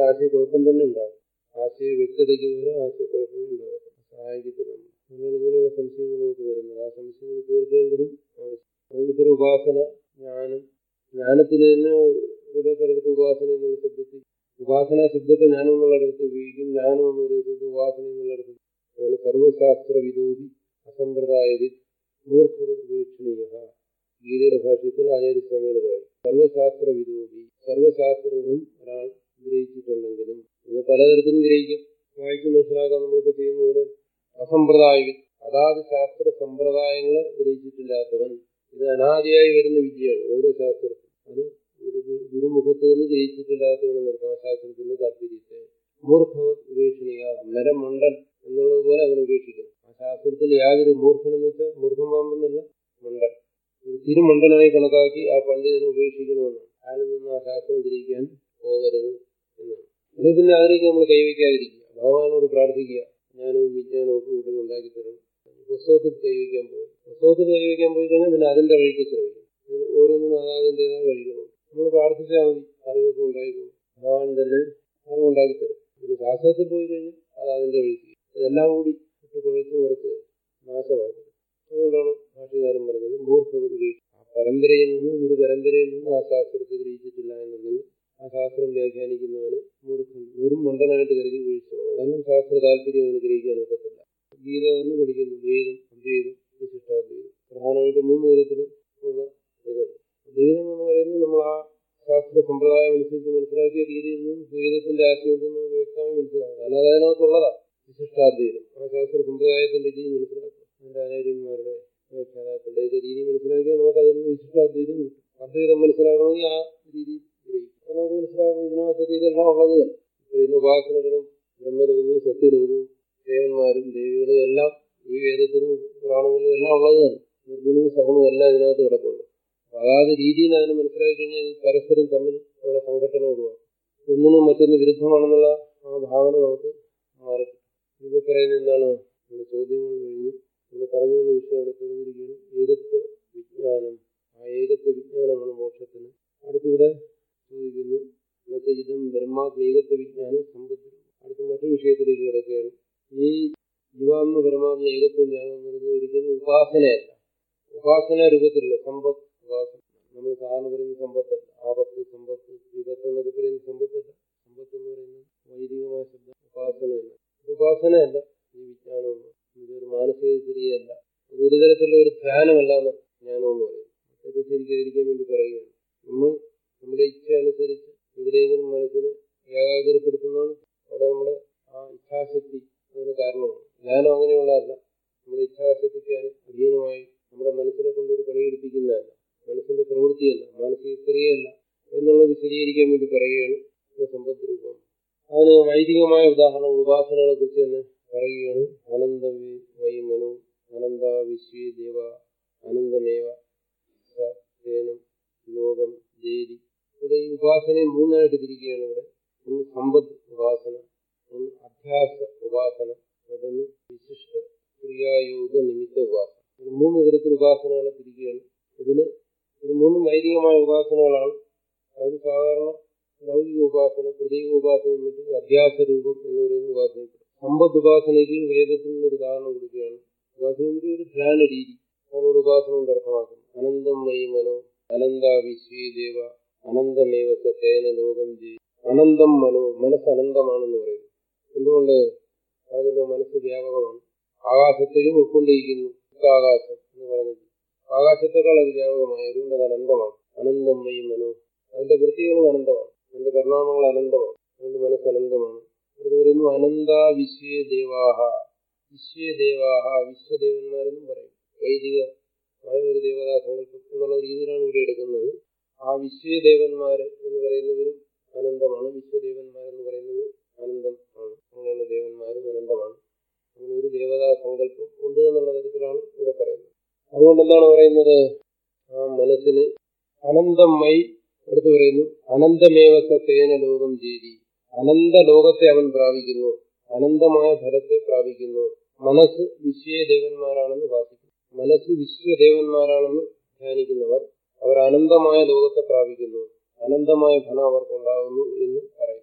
അവിടെ ആശയക്കുഴപ്പം തന്നെ ഉണ്ടാകും ആശയ വ്യക്തതയ്ക്ക് പകരം ആശയക്കുഴപ്പങ്ങൾ ഉണ്ടാകും സഹായിക്കത്തില്ല അങ്ങനെയാണ് ഇങ്ങനെയുള്ള സംശയങ്ങൾ നമുക്ക് വരുന്നത് ആ സംശയങ്ങൾ തീർക്കേണ്ടതും ആവശ്യം അതുകൊണ്ട് ഇത്തരം ഉപാസന ജ്ഞാനം ജ്ഞാനത്തിന് തന്നെ ഇവിടെ പലയിടത്ത് ഉപാസന എന്നുള്ള ശബ്ദത്തിൽ ഉപാസന ശബ്ദത്തെ ജ്ഞാനം എന്നുള്ള ഇടത്ത് ഉപയോഗിക്കും ജ്ഞാനം എന്ന് പറയുന്ന ശബ്ദം ഉപാസന എന്നുള്ള ഇടത്ത് അതുപോലെ സർവശാസ്ത്ര വിദോപി അസമ്പ്രദായവിൽ മൂർഖവീക്ഷണീയ ഗീതയുടെ ഭാഷയത്തിൽ ആചാര്യസ്വാമികൾ പറയും സർവശാസ്ത്ര വിദോപി സർവശാസ്ത്രങ്ങളും ഒരാൾ ഗ്രഹിച്ചിട്ടുണ്ടെങ്കിലും ഇത് പലതരത്തിലും ഗ്രഹിക്കും വായിച്ച് മനസ്സിലാക്കാൻ നമ്മളിപ്പോൾ ചെയ്യുന്ന പോലെ അസമ്പ്രദായവിൽ അതാത് ശാസ്ത്ര സമ്പ്രദായങ്ങളെ ഗ്രഹിച്ചിട്ടില്ലാത്തവൻ ഇത് അനാദിയായി വരുന്ന വിദ്യയാണ് ഓരോ ശാസ്ത്രത്തിലും അത് ഒരു ഗുരു- ഗുരുമുഖത്ത് നിന്ന് ഗ്രഹിച്ചിട്ടില്ലാത്തവന് നിർത്താം ശാസ്ത്രത്തിന്റെ താല്പര്യത്തെ മൂർഖവ ഉപേക്ഷണീയ മരമണ്ടൻ എന്നുള്ളതുപോലെ അവൻ ഉപേക്ഷിക്കണം ആ ശാസ്ത്രത്തിൽ യാതൊരു മൂർഖൻ എന്ന് വെച്ചാൽ മൂർഖൻ പാമ്പെന്നല്ല മണ്ടൻ ഒരു തിരുമണ്ടനായി കണക്കാക്കി ആ പണ്ഡിതനെ ഉപേക്ഷിക്കണമെന്നാണ് അയാളിൽ നിന്ന് ആ ശാസ്ത്രം ഗ്രഹിക്കാൻ പോകരുത് എന്നാണ് അല്ലെങ്കിൽ പിന്നെ അതിലേക്ക് നമ്മൾ കൈവയ്ക്കാതിരിക്കുക ഭഗവാനോട് പ്രാർത്ഥിക്കുക ജ്ഞാനവും വിജ്ഞാനവും ഒക്കെ ഉടനെ ഉണ്ടാക്കി തരണം പുസ്തകത്തിൽ കൈവയ്ക്കാൻ പോകും പുസ്തകത്തിൽ കൈവയ്ക്കാൻ പോയി കഴിഞ്ഞാൽ പിന്നെ അതിന്റെ വഴിക്ക് ശ്രമിക്കും ഇതിന് ഓരോന്നിനും അതാതിൻ്റെതായ വഴികളുണ്ട് നമ്മൾ പ്രാർത്ഥിച്ചാൽ മതി അറിവൊക്കെ ഉണ്ടായിക്കോളും ഭഗവാൻ തന്നെ അറിവുണ്ടാക്കി തരും പിന്നെ ശാസ്ത്രത്തിൽ പോയി കഴിഞ്ഞാൽ അത് അതിന്റെ വഴിക്ക് ഇതെല്ലാം കൂടി ഇട്ട് കുഴച്ച് കുറച്ച് നാശമാക്കും അതുകൊണ്ടാണ് ഭാഷകാരൻ പറഞ്ഞത് മൂർഖത ഉപേക്ഷിക്കും ആ പരമ്പരയിൽ നിന്ന് ഒരു പരമ്പരയിൽ നിന്ന് ആ ശാസ്ത്രത്തെ ഗ്രഹിച്ചിട്ടില്ല എന്നുണ്ടെങ്കിൽ ആ ശാസ്ത്രം വ്യാഖ്യാനിക്കുന്നവന് മൂർഖൻ വെറും മണ്ടനായിട്ട് കരുതി വീഴ്ച കാരണം ശാസ്ത്ര താല്പര്യം അവന് ഗ്രഹിക്കാൻ ഒക്കത്തില്ല ഗീത തന്നെ പഠിക്കുന്നു ദ്വൈതം അദ്വൈതം വിശിഷ്ടാദ്വൈതം പ്രധാനമായിട്ട് മൂന്ന് വിധത്തിൽ ഉള്ള ഇതുണ്ട് ദ്വൈതം എന്ന് പറയുന്നത് നമ്മൾ ആ ശാസ്ത്ര സമ്പ്രദായം അനുസരിച്ച് മനസ്സിലാക്കിയ രീതിയിൽ നിന്നും ദ്വൈതത്തിന്റെ ആശയം ഉണ്ടെന്ന് നമുക്ക് വ്യക്തമായി മനസ്സിലാക്കാം കാരണം അത് അതിനകത്തുള്ളതാണ് വിശിഷ്ടാദ്വൈതം ആ ശാസ്ത്ര സമ്പ്രദായത്തിന്റെ രീതി മനസ്സിലാക്കുക അതിന്റെ ആചാര്യന്മാരുടെ വ്യാഖ്യാതാക്കളുടെ ഒക്കെ രീതി മനസ്സിലാക്കിയാൽ നമുക്ക് അതിൽ നിന്ന് വിശിഷ്ടാദ്വൈതം കിട്ടും അദ്വൈതം മനസ്സിലാക്കണമെങ്കിൽ ആ രീതി ഗ്രഹിക്കും അപ്പൊ നമുക്ക് മനസ്സിലാക്കും ഇതിനകത്തൊക്കെ ഇതെല്ലാം ഉള്ളത് തന്നെ ഇന്ന് ഉപാസനകളും ബ്രഹ്മലോകവും സത്യലോകവും ദേവന്മാരും ദേവികളും എല്ലാം ഈ വേദത്തിനും പുരാണങ്ങളിലും എല്ലാം ഉള്ളത് തന്നെ നിർഗുണവും സഗുണവും എല്ലാം ഇതിനകത്ത് കിടപ്പുണ്ട് അപ്പൊ അതാത് രീതിയിൽ അതിനെ മനസ്സിലാക്കി കഴിഞ്ഞാൽ ഇത് പരസ്പരം തമ്മിൽ ഉള്ള സംഘട്ടനം ഒഴിവാക്കും ഒന്നിനും മറ്റൊന്ന് വിരുദ്ധമാണെന്നുള്ള ആ ഭാവന നമുക്ക് മാറി ഇത് പറയുന്നത് എന്താണ് നമ്മുടെ ചോദ്യങ്ങൾ കഴിഞ്ഞ് ഇവിടെ പറഞ്ഞു വന്ന വിഷയം അവിടെ തീർന്നിരിക്കുകയാണ് ഏകത്വ വിജ്ഞാനം ആ ഏകത്വ വിജ്ഞാനമാണ് മോക്ഷത്തിന് അടുത്തിവിടെ ചോദിക്കുന്നു എന്നുവെച്ചാൽ ഇതും ബ്രഹ്മാത്മ ഏകത്വ വിജ്ഞാനം സമ്പത്തി അടുത്ത മറ്റൊരു വിഷയത്തിലേക്ക് കിടക്കുകയാണ് ഈ ജീവാത്മ പരമാത്മ ഏകത്വ ജ്ഞാനം എന്ന് പറയുന്നത് ഒരിക്കലും ഉപാസനയല്ല ഉപാസന രൂപത്തിലുള്ള സമ്പത്ത് ഉപാസന നമ്മൾ സാധാരണ പറയുന്ന സമ്പത്തല്ല ആപത്ത് സമ്പത്ത് വിപത്ത് എന്നൊക്കെ പറയുന്ന സമ്പത്തല്ല സമ്പത്ത് എന്ന് പറയുന്നത് വൈദികമായ ശബ്ദം ഉപാസനയല്ല ഇത് ഉപാസനയല്ല ഈ വിജ്ഞാനമൊന്നും ഇതൊരു മാനസിക ക്രിയയല്ല ഇത് ഒരു തരത്തിലുള്ള ഒരു ധ്യാനമല്ല എന്ന് ജ്ഞാനം എന്ന് പറയുന്നത് തെറ്റിദ്ധരിക്കാതിരിക്കാൻ വേണ്ടി പറയുകയാണ് നമ്മൾ നമ്മുടെ ഇച്ഛ അനുസരിച്ച് എവിടെയെങ്കിലും മനസ്സിനെ ഏകാഗ്രപ്പെടുത്തുന്നതാണ് അവിടെ നമ്മുടെ ആ ഇച്ഛാശക്തി അതിന് കാരണമാണ് ജ്ഞാനം അങ്ങനെയുള്ളതല്ല നമ്മുടെ ഇച്ഛാശക്തിക്ക് അധീനമായി നമ്മുടെ മനസ്സിനെ കൊണ്ട് ഒരു പണിയെടുപ്പിക്കുന്നതല്ല മനസ്സിന്റെ പ്രവൃത്തിയല്ല മാനസിക ക്രിയയല്ല എന്നുള്ളത് വിശദീകരിക്കാൻ വേണ്ടി പറയുകയാണ് ഇത് സമ്പത്ത് രൂപം അതിന് വൈദികമായ ഉദാഹരണം ഉപാസനകളെ കുറിച്ച് തന്നെ പറയുകയാണ് അനന്ത വൈ മനു അനന്ത വിശ്വേ ദേവ അനന്തമേവ സേനം ലോകം ദേരി ഇവിടെ ഈ ഉപാസനയെ മൂന്നായിട്ട് തിരിക്കുകയാണ് ഇവിടെ ഒന്ന് സമ്പത്ത് ഉപാസന ഒന്ന് അഭ്യാസ ഉപാസന മറ്റൊന്ന് വിശിഷ്ട ക്രിയായോഗ നിമിത്ത ഉപാസന ഇങ്ങനെ മൂന്ന് തരത്തിൽ ഉപാസനകളെ തിരിക്കുകയാണ് ഇതിന് ഇത് മൂന്നും വൈദികമായ ഉപാസനകളാണ് അതിന് സാധാരണ ലൗകിക ഉപാസന പ്രതീക ഉപാസനയും മറ്റും അഭ്യാസ രൂപം എന്ന് പറയുന്ന ഉപാസന സമ്പദ് ഉപാസനയ്ക്ക് വേദത്തിൽ നിന്നൊരു ഉദാഹരണം കൊടുക്കുകയാണ് ഉപാസനയുടെ ഒരു ധ്യാന രീതി അതിനോട് ഉപാസന കൊണ്ട് അർത്ഥമാക്കുന്നു അനന്തം വൈ മനോ അനന്ത വിശ്വേ ദേവ അനന്തമേവ സേന ലോകം ജയി അനന്തം മനോ മനസ്സ് അനന്തമാണെന്ന് പറയുന്നു എന്തുകൊണ്ട് അതിന്റെ മനസ്സ് വ്യാപകമാണ് ആകാശത്തെയും ഉൾക്കൊണ്ടിരിക്കുന്നു ആകാശം എന്ന് പറഞ്ഞിട്ട് ആകാശത്തെക്കാൾ അത് വ്യാപകമായി അതുകൊണ്ട് അത് അനന്തമാണ് അനന്തം വൈ മനോ അതിന്റെ വൃത്തികളും അനന്തമാണ് അതിന്റെ പരിണാമങ്ങൾ അനന്തമാണ് അതുകൊണ്ട് മനസ്സ് അനന്തമാണ് അത് പറയുന്നു അനന്ത വിശ്വേ ദേവാഹ വിശ്വേ ദേവാഹ വിശ്വദേവന്മാരെന്നും പറയും വൈദികമായ ഒരു ദേവതാ സങ്കല്പം എന്നുള്ള രീതിയിലാണ് ഇവിടെ എടുക്കുന്നത് ആ വിശ്വദേവന്മാര് എന്ന് പറയുന്നവരും അനന്തമാണ് വിശ്വദേവന്മാരെന്ന് പറയുന്നത് അനന്തം ആണ് അങ്ങനെയുള്ള ദേവന്മാരും അനന്തമാണ് അങ്ങനെ ഒരു ദേവതാ സങ്കല്പം ഉണ്ട് എന്നുള്ള തരത്തിലാണ് ഇവിടെ പറയുന്നത് അതുകൊണ്ട് എന്താണ് പറയുന്നത് ആ മനസ്സിന് അനന്തമായി അടുത്ത് പറയുന്നു അനന്തമേവ സേന ലോകം ചെയ്തി അനന്ത ലോകത്തെ അവൻ പ്രാപിക്കുന്നു അനന്തമായ ഫലത്തെ പ്രാപിക്കുന്നു മനസ്സ് വിശ്വദേവന്മാരാണെന്ന് ഭാഷിക്കുന്നു മനസ്സ് വിശ്വദേവന്മാരാണെന്ന് ധ്യാനിക്കുന്നവർ അവർ അനന്തമായ ലോകത്തെ പ്രാപിക്കുന്നു അനന്തമായ ഫലം അവർക്കുണ്ടാകുന്നു എന്ന് പറയും